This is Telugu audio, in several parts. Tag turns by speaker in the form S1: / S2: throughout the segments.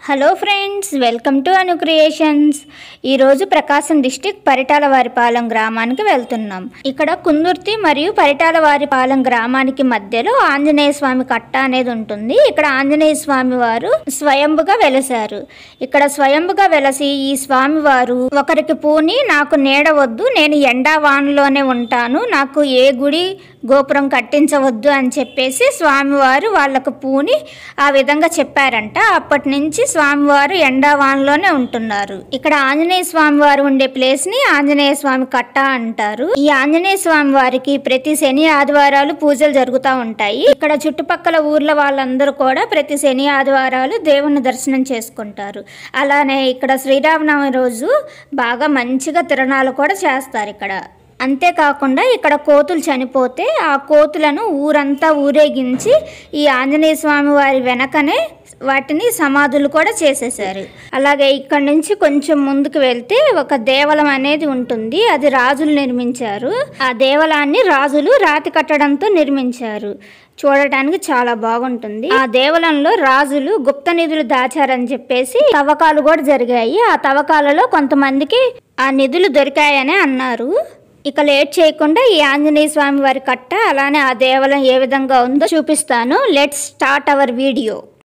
S1: Hello friends welcome to Anu creations ఈరోజు ప్రకాశం డిస్టిక్ పరిటాల వారిపాలెం గ్రామానికి వెళ్తున్నాం ఇక్కడ కుందుర్తి మరియు పరిటాల వారిపాలెం గ్రామానికి మధ్యలో ఆంజనేయ స్వామి కట్ట అనేది ఉంటుంది ఇక్కడ ఆంజనేయ స్వామి వారు స్వయంభుగా వెలసారు ఇక్కడ స్వయంభుగా వెలసి ఈ స్వామి వారు ఒకరికి పూని నాకు నీడ వద్దు నేను ఎండా వానలోనే ఉంటాను నాకు ఏ గుడి గోపురం కట్టించవద్దు అని చెప్పేసి స్వామివారు వాళ్ళకు పూని ఆ విధంగా చెప్పారంట అప్పటి నుంచి స్వామివారు ఎండావానలోనే ఉంటున్నారు ఇక్కడ ఆంజనేయ స్వామి వారు ఉండే ప్లేస్ ని ఆంజనేయ స్వామి కట్ట అంటారు ఈ ఆంజనేయ స్వామి వారికి ప్రతి శని ఆదివారాలు పూజలు జరుగుతూ ఉంటాయి ఇక్కడ చుట్టుపక్కల ఊర్ల వాళ్ళందరూ కూడా ప్రతి శని ఆదివారాలు దేవుని దర్శనం చేసుకుంటారు అలానే ఇక్కడ శ్రీరామనవమి రోజు బాగా మంచిగా తిరణాలు కూడా చేస్తారు ఇక్కడ అంతేకాకుండా ఇక్కడ కోతులు చనిపోతే ఆ కోతులను ఊరంతా ఊరేగించి ఈ ఆంజనేయ స్వామి వారి వెనకనే వాటిని సమాధులు కూడా చేసేశారు అలాగే ఇక్కడ నుంచి కొంచెం ముందుకు వెళ్తే ఒక దేవలం అనేది ఉంటుంది అది రాజులు నిర్మించారు ఆ దేవలాన్ని రాజులు రాతి కట్టడంతో నిర్మించారు చూడటానికి చాలా బాగుంటుంది ఆ దేవలంలో రాజులు గుప్త నిధులు దాచారని చెప్పేసి తవ్వకాలు కూడా జరిగాయి ఆ తవ్వకాలలో కొంతమందికి ఆ నిధులు దొరికాయని అన్నారు ఇక లేట్ చేయకుండా ఈ ఆంజనేయ స్వామి వారి కట్ట అలానే ఆ దేవాలయం ఏ విధంగా ఉందో చూపిస్తాను లెట్స్ స్టార్ట్ అవర్ వీడియో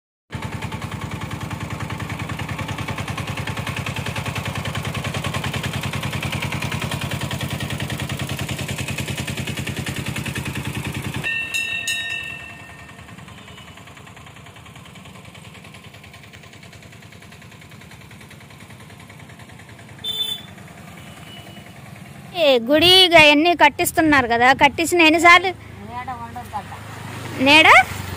S1: ఏ గుడి అవన్నీ కట్టిస్తున్నారు కదా కట్టించిన ఎన్నిసార్లు నేడ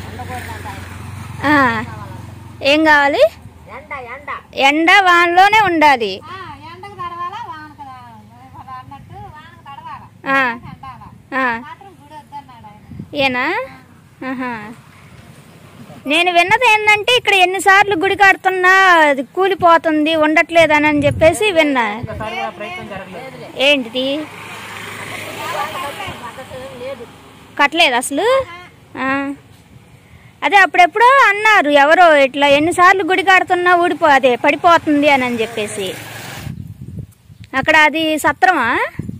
S1: ఆ, ఏం కావాలి
S2: ఎండ ఎండ
S1: ఎండ వానలోనే ఉండాలి
S2: ఎండకు తడవాలా వానకు తడవాలా అన్నట్టు వానకు తడవాలా
S1: ఆ,
S2: ఎండాల
S1: ఆ,
S2: మాత్రం గుడి వద్దన్నాడు ఆయన
S1: ఏనా ఆహా. నేను విన్నది ఏంటంటే ఇక్కడ ఎన్నిసార్లు గుడి కడుతున్నా అది కూలిపోతుంది ఉండట్లేదని అని చెప్పేసి విన్నా ఏంటిది కట్టలేదు అసలు ఆ. అదే అప్పుడెప్పుడో అన్నారు ఎవరో ఇట్లా ఎన్నిసార్లు గుడి కడుతున్నా ఊడిపో అదే పడిపోతుంది అని అని చెప్పేసి అక్కడ అది సత్రమా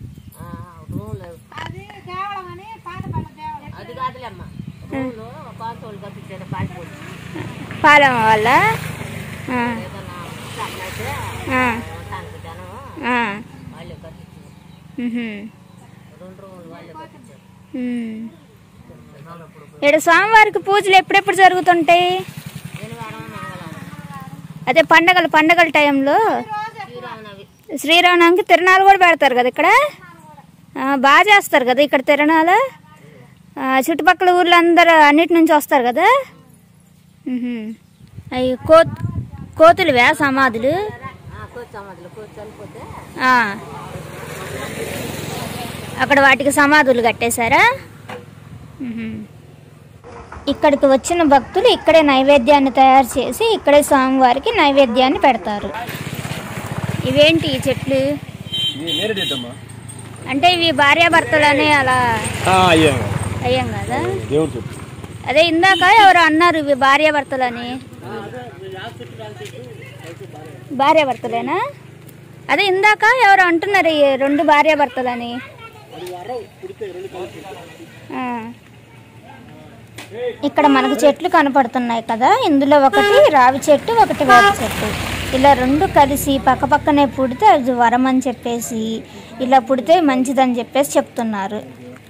S2: అది దేవళం అని పాతపడ్డ దేవళం
S3: అది కాదులేమ్మా రూలు పాతోళ్ళు కప్పించారు పాటిపోయి
S1: పాలెం వాళ్ళ ఆ,
S3: ఏదన్నా అయితే
S1: ఆ,
S3: దానికి జనం
S1: ఆ.
S3: వాళ్ళే కట్టించారు
S1: మ్హూ.
S3: రెండు రోజులు వాళ్ళే కట్టించారు
S1: మ్మ్. ఇక్కడ స్వామివారికి పూజలు ఎప్పుడెప్పుడు జరుగుతుంటాయి
S3: శనివారం మంగళవారం
S1: అదే పండగలు పండగల టైంలో
S3: శ్రీరామనవి
S1: శ్రీరామనవమికి తిరణాలు కూడా పెడతారు కదా ఇక్కడ ఆ, బాగా చేస్తారు కదా ఇక్కడ తిరణాలు ఆ, చుట్టుపక్కల ఊర్లో అందరూ అన్నిటి నుంచి వస్తారు కదా మ్హూ. అవి కో కోతులువే సమాధులు
S3: కూర్చోమదులు కూర్చొనిపోతే
S1: ఆ. అక్కడ వాటికి సమాధులు కట్టేశారా మ్హూ. ఇక్కడికి వచ్చిన భక్తులు ఇక్కడే నైవేద్యాన్ని తయారు చేసి ఇక్కడే స్వామివారికి నైవేద్యాన్ని పెడతారు ఇవేంటి ఈ చెట్లు
S4: నేరేడేటమ్మా
S1: అంటే ఇవి భార్యాభర్తలనే అలా
S4: అయ్యా
S1: అయ్యాం కదా
S4: దేవుడు చెప్పు
S1: అదే ఇందాక ఎవరు అన్నారు ఇవి భార్యాభర్తలని భార్యాభర్తలేనా అదే ఇందాక ఎవరు అంటున్నారు ఈ రెండు భార్యాభర్తలని ఆ. ఇక్కడ మనకు చెట్లు కనపడుతున్నాయి కదా ఇందులో ఒకటి రావి చెట్టు ఒకటి వేప చెట్టు ఇలా రెండు కలిసి పక్కపక్కనే పుడితే అది వరం అని చెప్పేసి ఇలా పుడితే మంచిదని చెప్పేసి చెప్తున్నారు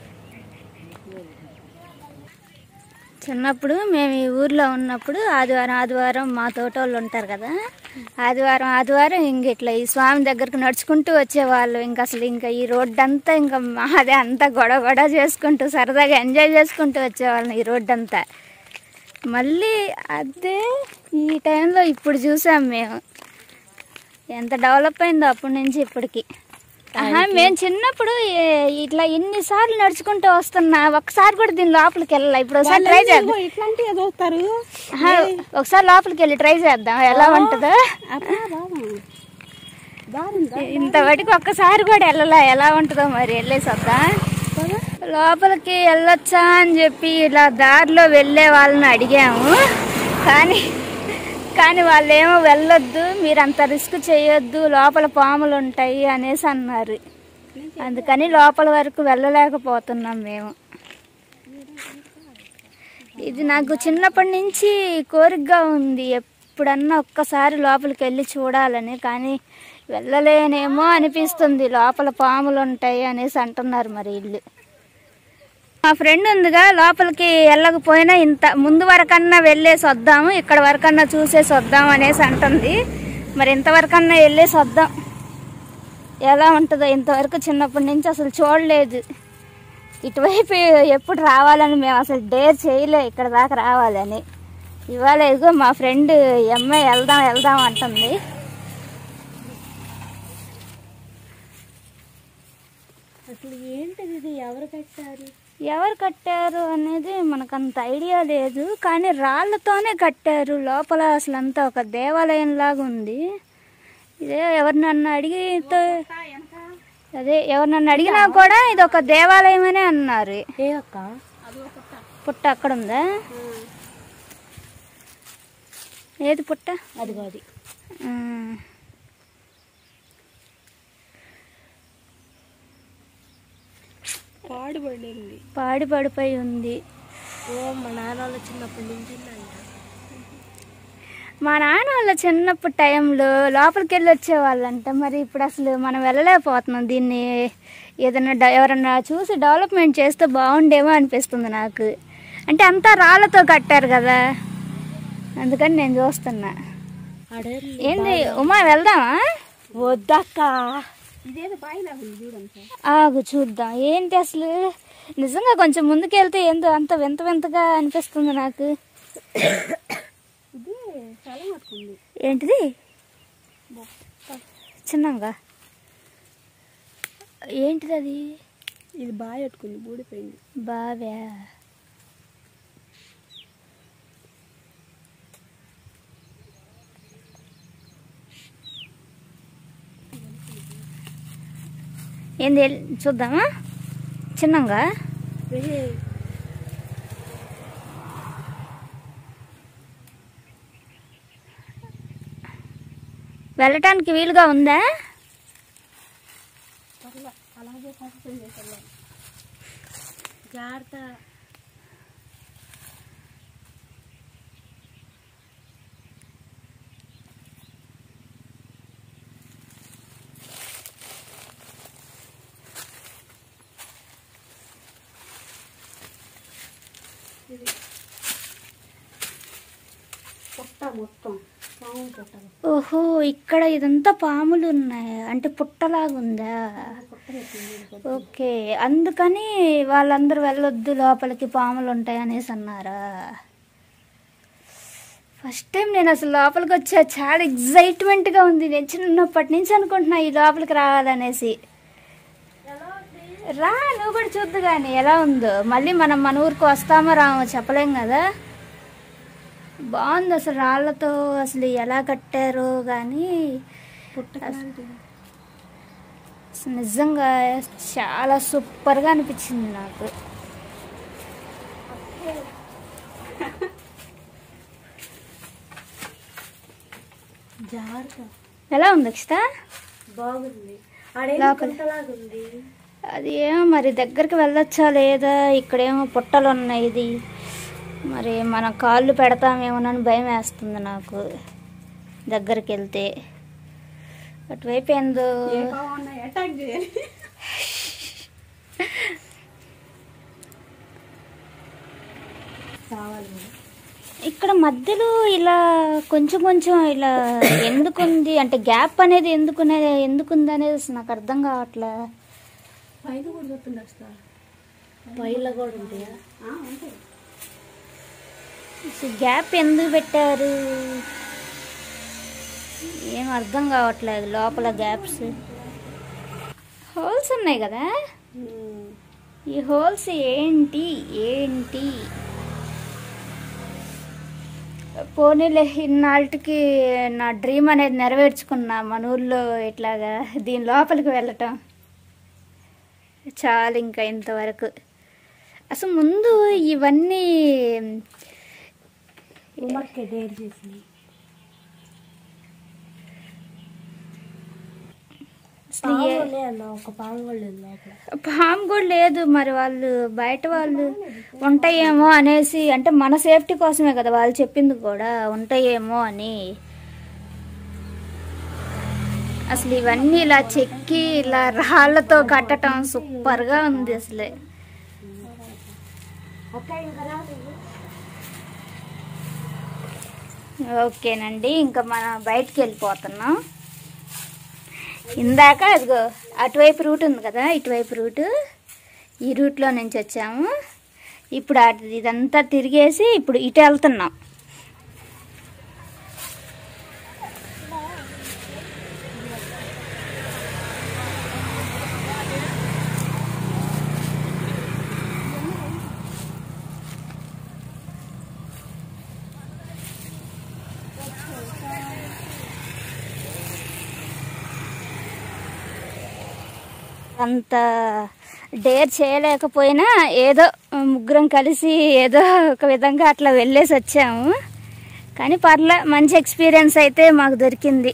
S1: చిన్నప్పుడు మేము ఈ ఊర్లో ఉన్నప్పుడు ఆదివారం ఆదివారం మా తోటోళ్ళు ఉంటారు కదా ఆదివారం ఆదివారం ఇంక ఇట్లా ఈ స్వామి దగ్గరకు నడుచుకుంటూ వచ్చేవాళ్ళు ఇంకా అసలు ఇంకా ఈ రోడ్డు అంతా ఇంకా మాదే అంతా గొడవ గొడవ చేసుకుంటూ సరదాగా ఎంజాయ్ చేసుకుంటూ వచ్చేవాళ్ళం ఈ రోడ్డు అంతా మళ్ళీ అదే ఈ టైంలో ఇప్పుడు చూసాం మేము ఎంత డెవలప్ అయిందో అప్పటి నుంచి ఇప్పటికి ఆహా, మేము చిన్నప్పుడు ఏ- ఇట్లా ఎన్నిసార్లు నడుచుకుంటూ వస్తున్నా ఒకసారి కూడా దీని లోపలికి వెళ్ళాలి ఇప్పుడు ఒకసారి ట్రై చేద్దాం
S2: ఇట్లాంటివి చదువుతారు
S1: ఆహా, ఒకసారి లోపలికి వెళ్ళి ట్రై చేద్దాం ఎలా ఉంటుందో ఇంతవరకు ఒక్కసారి కూడా వెళ్ళలా ఎలా ఉంటుందో మరి వెళ్ళేసి వద్దాం లోపలికి వెళ్ళొచ్చా అని చెప్పి ఇలా దారిలో వెళ్ళే వాళ్ళని అడిగాము కానీ కానీ వాళ్ళు ఏమో వెళ్ళొద్దు మీరు అంత రిస్క్ చేయొద్దు లోపల పాములు ఉంటాయి అనేసి అన్నారు అందుకని లోపల వరకు వెళ్ళలేకపోతున్నాం మేము ఇది నాకు చిన్నప్పటి నుంచి కోరికగా ఉంది ఎప్పుడన్నా ఒక్కసారి లోపలికి వెళ్ళి చూడాలని కానీ వెళ్ళలేనేమో అనిపిస్తుంది లోపల పాములు ఉంటాయి అనేసి అంటున్నారు మరి ఇల్లు మా ఫ్రెండ్ ఉందిగా లోపలికి వెళ్ళకపోయినా ఇంత ముందు వరకన్నా వెళ్ళేసి వద్దాము ఇక్కడ వరకన్నా చూసేసి వద్దాం అనేసి అంటుంది మరి ఇంతవరకన్నా వెళ్ళేసి వద్దాం ఎలా ఉంటుందో ఇంతవరకు చిన్నప్పటి నుంచి అసలు చూడలేదు ఇటువైపు ఎప్పుడు రావాలని మేము అసలు డేర్ చేయలే ఇక్కడ దాకా రావాలని ఇవాళ ఇదిగో మా ఫ్రెండ్ అమ్మాయి వెళ్దాం వెళ్దాం అంటుంది
S3: అసలు ఏంటిది ఇది ఎవరు కట్టారు
S1: ఎవరు కట్టారు అనేది మనకు అంత ఐడియా లేదు కానీ రాళ్ళతోనే కట్టారు లోపల అసలు అంతా ఒక దేవాలయం లాగా ఉంది ఇదే ఎవరినన్నా అడిగితే అదే ఎవరినన్నా అడిగినా కూడా ఇది ఒక దేవాలయం అనే అన్నారు
S3: ఏ అక్క
S1: పుట్ట అక్కడ ఉందా ఏది పుట్ట
S3: అదిగో అది
S1: ఆ.
S3: పాడుపడింది
S1: పాడి పడిపోయి ఉంది
S3: ఓ మా నాన్న వాళ్ళ చిన్నప్పటి నుంచి ఉందంట
S1: మా నాన్న వాళ్ళ చిన్నప్పుడు టైంలో లోపలికి వెళ్ళి వచ్చేవాళ్ళంట మరి ఇప్పుడు అసలు మనం వెళ్ళలేకపోతున్నాం దీన్ని ఏదైనా డ- ఎవరన్నా చూసి డెవలప్మెంట్ చేస్తే బాగుండేమో అనిపిస్తుంది నాకు అంటే అంతా రాళ్ళతో కట్టారు కదా అందుకని నేను చూస్తున్నా
S3: అడే
S1: ఏంది ఉమా వెళ్దామా
S3: వద్దక్క
S1: ఆగు చూద్దాం ఏంటి అసలు నిజంగా కొంచెం ముందుకెళ్తే ఏందో అంత వింత వింతగా అనిపిస్తుంది నాకు ఏంటిది చిన్నంగా ఏంటిది అది
S3: ఇది బాగా పెట్టుకుంది బూడిపోయింది
S1: బావ్యా ఏంది ఎల్- చూద్దామా చిన్నంగా వెళ్ళటానికి వీలుగా ఉందా
S3: జాగ్రత్త పుట్ట మొత్తం పాము పుట్ట
S1: ఓహో ఇక్కడ ఇదంతా పాములు ఉన్నాయి అంటే పుట్టలాగా ఉందా ఓకే అందుకని వాళ్ళందరూ వెళ్ళొద్దు లోపలికి పాములు ఉంటాయి అనేసి అన్నారా ఫస్ట్ టైం నేను అసలు లోపలికి వచ్చా చాలా ఎగ్జైట్మెంట్గా ఉంది నేను చిన్నప్పటి నుంచి అనుకుంటున్నా ఈ లోపలికి రావాలనేసి రా నువ్వు కూడా చూద్దు కానీ ఎలా ఉందో మళ్ళీ మనం మన ఊరికి వస్తామో రామో చెప్పలేం కదా బాగుంది అసలు రాళ్ళతో అసలు ఎలా కట్టారో కానీ అసలు నిజంగా చాలా సూపర్గా అనిపించింది నాకు
S3: జాగ్రత్త
S1: ఎలా ఉంది అక్షిత
S3: బాగుంది ఆడే
S1: లోపల.
S3: గుంతలాగుంది
S1: అది ఏమో మరి దగ్గరికి వెళ్ళొచ్చా లేదా ఇక్కడేమో పుట్టలు ఉన్నాయి ఇది మరి మన కాళ్ళు పెడతామేమోనని భయం వేస్తుంది నాకు దగ్గరికి వెళ్తే అటువైపు ఏందో
S3: అటాక్ చేయాలి కావాలి
S1: ఇక్కడ మధ్యలో ఇలా కొంచెం కొంచెం ఇలా ఎందుకుంది అంటే గ్యాప్ అనేది ఎందుకునే ఎందుకుంది అనేది అసలు నాకు అర్థం కావట్లే
S3: పైన కూడా చెప్తుంది అసలు పైలో కూడా ఉంటాయా
S1: అసలు గ్యాప్ ఎందుకు పెట్టారు ఏం అర్థం కావట్లేదు లోపల గ్యాప్స్ హోల్స్ ఉన్నాయి కదా ఈ హోల్స్ ఏంటి ఏంటి పోనీలే ఇన్నాళ్ళకి నా డ్రీమ్ అనేది నెరవేర్చుకున్నా మన ఊర్లో ఇట్లాగా దీని లోపలికి వెళ్ళటం చాలు ఇంకా ఇంతవరకు అసలు ముందు ఇవన్నీ
S3: ఉమ్మడికి డేర్ చేసింది
S1: అసలు ఏ-
S3: పాము అన్న ఒక పాము కూడా లేదు లోపల
S1: పాము కూడా లేదు మరి వాళ్ళు బయట వాళ్ళు ఉంటాయేమో అనేసి అంటే మన సేఫ్టీ కోసమే కదా వాళ్ళు చెప్పింది కూడా ఉంటాయేమో అని అసలు ఇవన్నీ ఇలా చెక్కి ఇలా రాళ్ళతో కట్టడం సూపర్గా ఉంది అసలే ఓకేనండి ఇంకా మనం బయటికి వెళ్ళిపోతున్నాం ఇందాక అదిగో అటువైపు రూట్ ఉంది కదా ఇటువైపు రూటు ఈ రూట్లో నుంచి వచ్చాము ఇప్పుడు అటు ఇదంతా తిరిగేసి ఇప్పుడు ఇటు వెళ్తున్నాం అంత డేర్ చేయలేకపోయినా ఏదో ముగ్గురం కలిసి ఏదో ఒక విధంగా అట్లా వెళ్ళేసి వచ్చాము కానీ పర్లే మంచి ఎక్స్పీరియన్స్ అయితే మాకు దొరికింది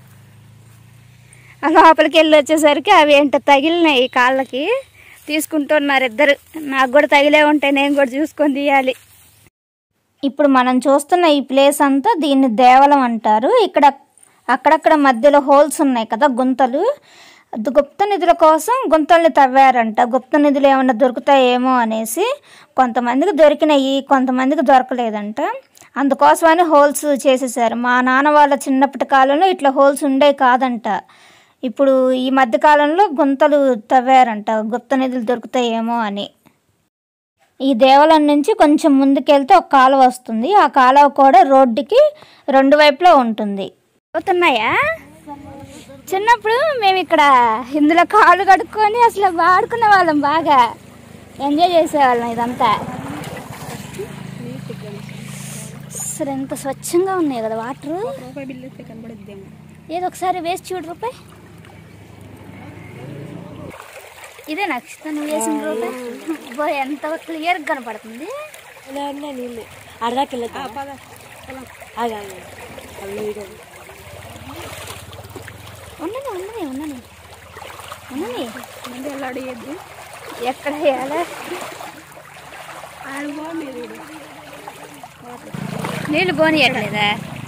S1: ఆ లోపలికి వెళ్ళి వచ్చేసరికి అవి ఏంటో తగిలినాయి కాళ్ళకి తీసుకుంటున్నారు ఇద్దరు నాకు కూడా తగిలే ఉంటాయి నేను కూడా చూసుకొని తీయాలి ఇప్పుడు మనం చూస్తున్న ఈ ప్లేస్ అంతా దీన్ని దేవలం అంటారు ఇక్కడ అక్కడక్కడ మధ్యలో హోల్స్ ఉన్నాయి కదా గుంతలు అది గుప్త నిధుల కోసం గుంతల్ని తవ్వారంట గుప్త నిధులు ఏమైనా దొరుకుతాయేమో అనేసి కొంతమందికి దొరికినాయి కొంతమందికి దొరకలేదంట అందుకోసమని హోల్స్ చేసేసారు మా నాన్న వాళ్ళ చిన్నప్పటి కాలంలో ఇట్లా హోల్స్ ఉండే కాదంట ఇప్పుడు ఈ మధ్య కాలంలో గుంతలు తవ్వారంట గుప్త నిధులు దొరుకుతాయేమో అని ఈ దేవాలయం నుంచి కొంచెం ముందుకెళ్తే ఒక కాలువ వస్తుంది ఆ కాలువ కూడా రోడ్డుకి రెండు వైపులా ఉంటుంది అవుతున్నాయా చిన్నప్పుడు మేము ఇక్కడ ఇందులో కాళ్ళు కడుక్కొని అసలు వాడుకునే వాళ్ళం బాగా ఎంజాయ్ చేసేవాళ్ళం ఇదంతా అసలు ఎంత స్వచ్ఛంగా ఉన్నాయి కదా వాటర్
S2: రూపాయి బిల్లు ఇస్తే కనబడుద్దేమో
S1: ఏదో ఒకసారి వేసి చూడు రూపాయి ఇదే నాకు ఇష్టం నువ్వు వేసిన రూపాయి బో ఎంత క్లియర్గా కనపడుతుంది
S3: ఇలా ఉన్నాయి నీళ్ళు అర్ధాకి వెళ్తా ఆగా
S1: ఉండని ఉండని ఉండని ఉండని
S2: ముందు వెళ్ళాడేయద్దు
S1: ఎక్కడ వేయాలా
S2: ఆయన బాగుంది
S1: నీళ్ళు పోనీయట్లేదా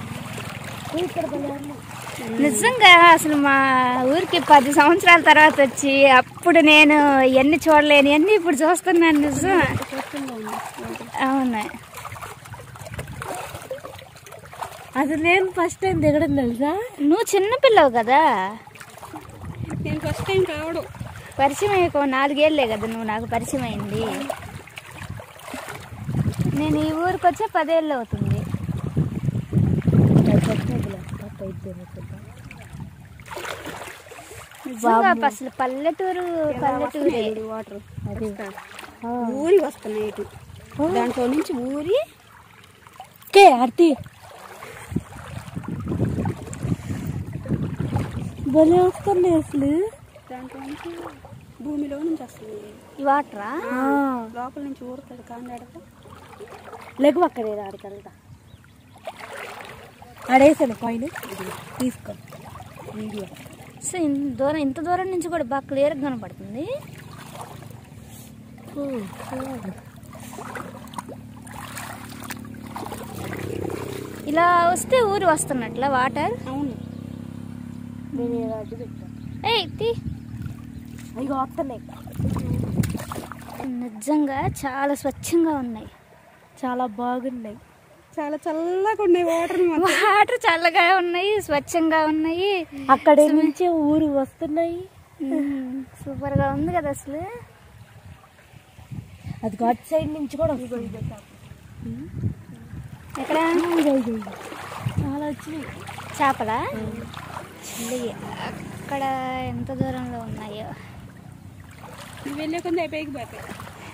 S1: నిజంగా అసలు మా ఊరికి పది సంవత్సరాల తర్వాత వచ్చి అప్పుడు నేను ఎన్ని చూడలేని అన్ని ఇప్పుడు చూస్తున్నాను నిజం అవును
S3: అది నేను ఫస్ట్ టైం దిగడం తెలుసా
S1: నువ్వు చిన్నపిల్లవు కదా
S2: నేను ఫస్ట్ టైం కావడం
S1: పరిచయం అయ్యక నాలుగేళ్లే కదా నువ్వు నాకు పరిచయం అయింది నేను ఈ ఊరికి వచ్చే పదేళ్ళు అవుతుంది నిజంగా అసలు పల్లెటూరు పల్లెటూరే
S2: వాటర్ ఊరి వస్తున్నాయి ఇటు దాంట్లో నుంచి ఊరి
S3: కే ఆర్తి భలే వస్తుంది అసలు
S2: దాంట్లో నుంచి భూమిలో నుంచి వస్తుంది
S1: ఈ వాటరా
S2: లోపల నుంచి ఊరుతుంది కాండాడక
S3: లెగు అక్కడ ఆడికి వెళ్తా ఆడేసాను పైన తీసుకో వీడియో
S1: సో ఇంత దూరం ఇంత దూరం నుంచి కూడా బాగా క్లియర్గా కనపడుతుంది ఇలా వస్తే ఊరు వస్తున్నట్ల వాటర్
S2: అవును
S3: నేను ఇలా అడ్డు పెట్టా
S1: ఏయ్ తీ
S3: అయ్యో వస్తున్నాయి
S1: నిజంగా చాలా స్వచ్ఛంగా ఉన్నాయి
S3: చాలా బాగున్నాయి
S2: చాలా చల్లగా ఉన్నాయి వాటర్
S1: వాటర్ చల్లగా ఉన్నాయి స్వచ్ఛంగా ఉన్నాయి
S3: అక్కడ నుంచి ఊరు వస్తున్నాయి
S1: సూపర్గా ఉంది కదా అసలు
S3: అది అటు సైడ్ నుంచి కూడా వస్తుంది
S1: ఎక్కడ
S3: చాలా వచ్చినాయి
S1: చేపలా అక్కడ ఎంత దూరంలో ఉన్నాయో
S2: నువ్వు వెళ్ళే కొంత అయిపోయి పోతాయి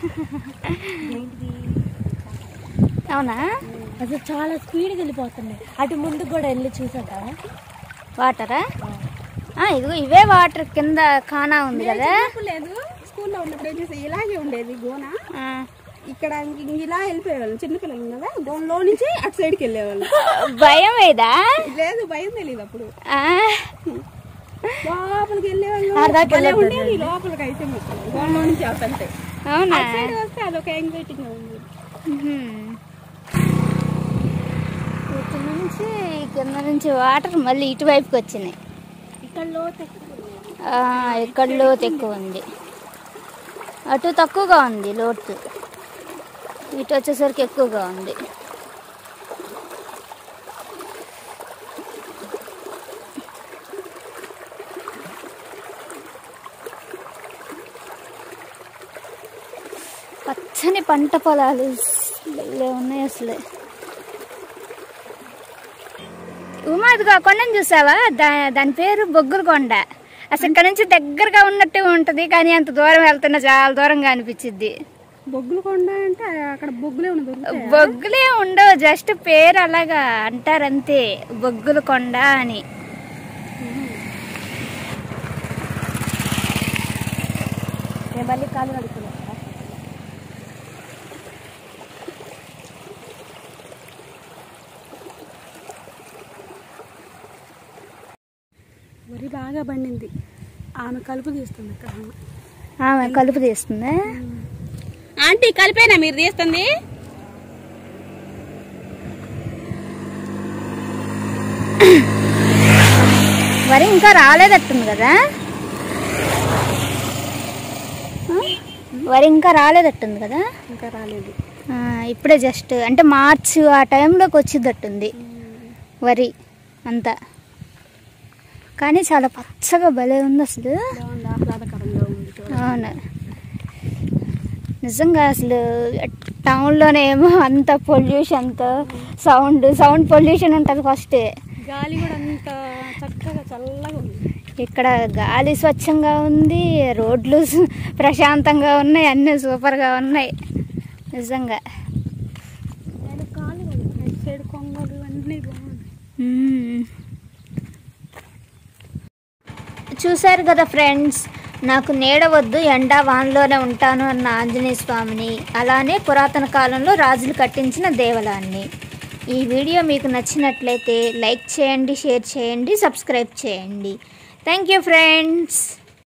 S1: అవునా
S3: అసలు చాలా స్పీడ్గా వెళ్ళిపోతున్నాయి అటు ముందు కూడా వెళ్ళి చూసాక
S1: వాటరా ఆ, ఇదిగో ఇవే వాటర్ కింద కానా ఉంది కదా
S2: చిన్నప్పుడు లేదు స్కూల్లో ఉన్నప్పుడు ఏం చేస్తే ఇలాగే ఉండేది గోన
S1: ఆ,
S2: ఇక్కడ ఇంక ఇలా వెళ్ళిపోయేవాళ్ళం చిన్నపిల్లలు కదా గోన్లో నుంచి అటు సైడ్కి వెళ్ళేవాళ్ళం
S1: భయం ఏదా
S2: లేదు భయం తెలియదు అప్పుడు
S1: ఆ,
S2: లోపలికి వెళ్ళేవాళ్ళు
S3: ఆడదాకా
S2: భలే
S3: వెళ్ళొద్దు
S2: ఉండేది లోపలికి అయితే మొత్తం గోడలో నుంచి వెళ్తుంటే
S1: అవునా
S2: సైడ్ వస్తే అదొక ఎంగైటింగ్ ఉంది
S1: మ్మ్. ఇటు నుంచి కింద నుంచి వాటర్ మళ్ళీ ఇటువైపుకి వచ్చినాయి
S2: ఇక్కడ లోతు ఎక్కువ ఉంది.
S1: ఆ, ఇక్కడ లోతు ఎక్కువ ఉంది అటు తక్కువగా ఉంది లోతు ఇటు వచ్చేసరికి ఎక్కువగా ఉంది పచ్చని పంట పొలాలు భలే ఉన్నాయి అసలు ఉమాదిగా కొండను చూసావా దా దాని పేరు బొగ్గుల కొండ అసలు ఇక్కడ నుంచి దగ్గరగా ఉన్నట్టు ఉంటది కానీ అంత దూరం వెళ్తున్నా చాలా దూరంగా అనిపించింది
S2: బొగ్గులు కొండ అంటే అక్కడ బొగ్గులే ఉన్నది దొరుకుతాయా?
S1: బొగ్గులే ఉండవు జస్ట్ పేరు అలాగా అంటారంతే బొగ్గుల కొండ అని
S3: నేను మళ్ళీ కాలు కడుక్కున్నా
S2: వరి బాగా పండింది ఆమె కలుపు తీస్తుంది ఇక్కడ
S1: ఆమె కలుపు తీస్తుందా
S2: ఆంటీ కలిపేనా మీరు తీస్తుంది
S1: వరి ఇంకా రాలేదట్టుంది కదా ఆ? వరి ఇంకా రాలేదట్టుంది కదా
S2: ఇంకా రాలేదు
S1: ఆ, ఇప్పుడే జస్ట్ అంటే మార్చ్ ఆ టైంలోకి వచ్చిందట్టుంది వరి అంతా కానీ చాలా పచ్చగా భలే ఉంది అసలు
S2: బాగుంది ఆహ్లాదకరంగా ఉంది చూడ.
S1: అవును నిజంగా అసలు టౌన్లోనే ఏమో అంత పొల్యూషన్తో సౌండ్ సౌండ్ పొల్యూషన్ ఉంటుంది ఫస్ట్
S2: గాలి కూడా అంత చక్కగా చల్లగా ఉంది
S1: ఇక్కడ గాలి స్వచ్ఛంగా ఉంది రోడ్లు సు- ప్రశాంతంగా ఉన్నాయి అన్నీ సూపర్గా ఉన్నాయి నిజంగా
S2: నేను కాలు ఇటు సైడ్ కొంగలు అన్నీ బాగున్నాయి
S1: మ్మ్. చూశారు కదా ఫ్రెండ్స్ నాకు నీడ వద్దు ఎండ వానలోనే ఉంటాను అన్న ఆంజనేయ స్వామిని అలానే పురాతన కాలంలో రాజులు కట్టించిన దేవాలయాన్ని ఈ వీడియో మీకు నచ్చినట్లయితే లైక్ చేయండి షేర్ చేయండి సబ్స్క్రైబ్ చేయండి థ్యాంక్ యూ ఫ్రెండ్స్